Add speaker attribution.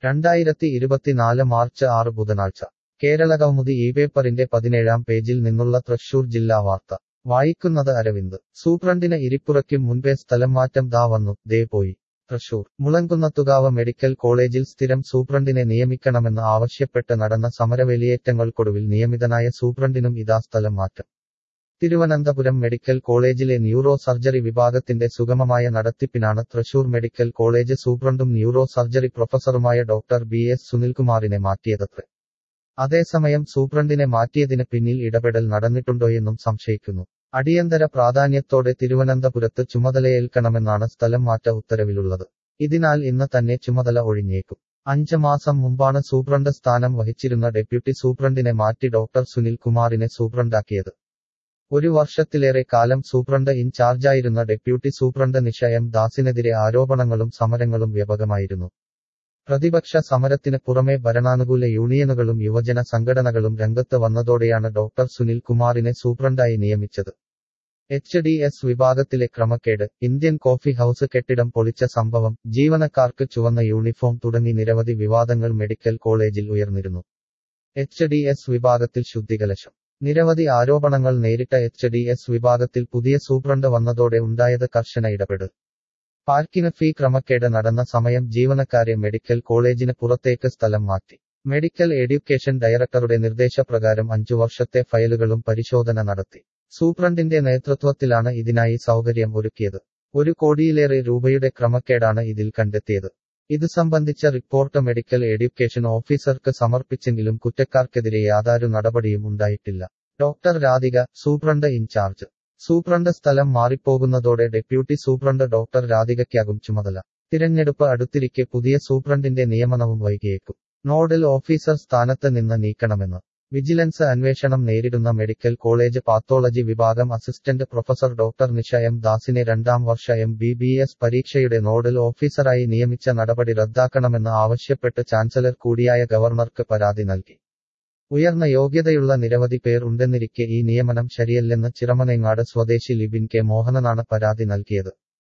Speaker 1: രണ്ടായിരത്തി ഇരുപത്തിനാല് മാർച്ച് ആറ് ബുധനാഴ്ച കേരളകൗമുദി ഈ പേപ്പറിന്റെ പതിനേഴാം പേജിൽ നിന്നുള്ള തൃശൂർ ജില്ലാ വാർത്ത വായിക്കുന്നത് അരവിന്ദ് സൂപ്രണ്ടിന് ഇരിപ്പുറയ്ക്കും മുൻപേ സ്ഥലംമാറ്റം ദാ വന്നു ദേ പോയി തൃശൂർ മുളങ്കുന്നത്തുകാവ് മെഡിക്കൽ കോളേജിൽ സ്ഥിരം സൂപ്രണ്ടിനെ നിയമിക്കണമെന്ന് ആവശ്യപ്പെട്ട് നടന്ന സമരവേലിയേറ്റങ്ങൾക്കൊടുവിൽ നിയമിതനായ സൂപ്രണ്ടിനും ഇതാ സ്ഥലം മാറ്റം തിരുവനന്തപുരം മെഡിക്കൽ കോളേജിലെ ന്യൂറോ സർജറി വിഭാഗത്തിന്റെ സുഗമമായ നടത്തിപ്പിനാണ് തൃശൂർ മെഡിക്കൽ കോളേജ് സൂപ്രണ്ടും ന്യൂറോ സർജറി പ്രൊഫസറുമായ ഡോക്ടർ ബി എസ് സുനിൽകുമാറിനെ മാറ്റിയതത്രേ അതേസമയം സൂപ്രണ്ടിനെ മാറ്റിയതിന് പിന്നിൽ ഇടപെടൽ നടന്നിട്ടുണ്ടോയെന്നും സംശയിക്കുന്നു അടിയന്തര പ്രാധാന്യത്തോടെ തിരുവനന്തപുരത്ത് ചുമതലയേൽക്കണമെന്നാണ് സ്ഥലം മാറ്റ ഉത്തരവിലുള്ളത് ഇതിനാൽ ഇന്ന് തന്നെ ചുമതല ഒഴിഞ്ഞേക്കും അഞ്ച് മാസം മുമ്പാണ് സൂപ്രണ്ട് സ്ഥാനം വഹിച്ചിരുന്ന ഡെപ്യൂട്ടി സൂപ്രണ്ടിനെ മാറ്റി ഡോക്ടർ സുനിൽ കുമാറിനെ സൂപ്രണ്ടാക്കിയത് ഒരു വർഷത്തിലേറെ കാലം സൂപ്രണ്ട് ഇൻചാർജായിരുന്ന ഡെപ്യൂട്ടി സൂപ്രണ്ട് നിഷ എം ദാസിനെതിരെ ആരോപണങ്ങളും സമരങ്ങളും വ്യാപകമായിരുന്നു പ്രതിപക്ഷ സമരത്തിന് പുറമെ ഭരണാനുകൂല യൂണിയനുകളും യുവജന സംഘടനകളും രംഗത്ത് വന്നതോടെയാണ് ഡോക്ടർ സുനിൽ കുമാറിനെ സൂപ്രണ്ടായി നിയമിച്ചത് എച്ച് ഡി എസ് വിഭാഗത്തിലെ ക്രമക്കേട് ഇന്ത്യൻ കോഫി ഹൌസ് കെട്ടിടം പൊളിച്ച സംഭവം ജീവനക്കാർക്ക് ചുവന്ന യൂണിഫോം തുടങ്ങി നിരവധി വിവാദങ്ങൾ മെഡിക്കൽ കോളേജിൽ ഉയർന്നിരുന്നു എച്ച് ഡി എസ് വിഭാഗത്തിൽ ശുദ്ധികലശം നിരവധി ആരോപണങ്ങൾ നേരിട്ട എച്ച് ഡി എസ് വിഭാഗത്തിൽ പുതിയ സൂപ്രണ്ട് വന്നതോടെ ഉണ്ടായത് കർശന ഇടപെടൽ പാർക്കിന് ഫീ ക്രമക്കേട് നടന്ന സമയം ജീവനക്കാരെ മെഡിക്കൽ കോളേജിന് പുറത്തേക്ക് സ്ഥലം മാറ്റി മെഡിക്കൽ എഡ്യൂക്കേഷൻ ഡയറക്ടറുടെ നിർദ്ദേശപ്രകാരം അഞ്ചു വർഷത്തെ ഫയലുകളും പരിശോധന നടത്തി സൂപ്രണ്ടിന്റെ നേതൃത്വത്തിലാണ് ഇതിനായി സൗകര്യം ഒരുക്കിയത് ഒരു കോടിയിലേറെ രൂപയുടെ ക്രമക്കേടാണ് ഇതിൽ കണ്ടെത്തിയത് ഇത് സംബന്ധിച്ച റിപ്പോർട്ട് മെഡിക്കൽ എഡ്യൂക്കേഷൻ ഓഫീസർക്ക് സമർപ്പിച്ചെങ്കിലും കുറ്റക്കാർക്കെതിരെ യാതൊരു നടപടിയും ഉണ്ടായിട്ടില്ല ഡോക്ടർ രാധിക സൂപ്രണ്ട് ഇൻചാർജ് സൂപ്രണ്ട് സ്ഥലം മാറിപ്പോകുന്നതോടെ ഡെപ്യൂട്ടി സൂപ്രണ്ട് ഡോക്ടർ രാധികയ്ക്കാകും ചുമതല തിരഞ്ഞെടുപ്പ് അടുത്തിരിക്കെ പുതിയ സൂപ്രണ്ടിന്റെ നിയമനവും വൈകിയേക്കും നോഡൽ ഓഫീസർ സ്ഥാനത്ത് നിന്ന് നീക്കണമെന്ന് വിജിലൻസ് അന്വേഷണം നേരിടുന്ന മെഡിക്കൽ കോളേജ് പാത്തോളജി വിഭാഗം assistant professor doctor Nisha M ദാസിനെ രണ്ടാം വർഷ എം ബി ബി എസ് പരീക്ഷയുടെ നോഡൽ ഓഫീസറായി നിയമിച്ച നടപടി റദ്ദാക്കണമെന്ന് ആവശ്യപ്പെട്ട് ചാൻസലർ കൂടിയായ ഗവർണർക്ക് പരാതി നൽകി ഉയർന്ന യോഗ്യതയുള്ള നിരവധി പേർ ഉണ്ടെന്നിരിക്കെ ഈ നിയമനം ശരിയല്ലെന്ന് ചിറമനേങ്ങാട് സ്വദേശി ലിബിൻ കെ മോഹനനാണ് പരാതി നൽകിയത്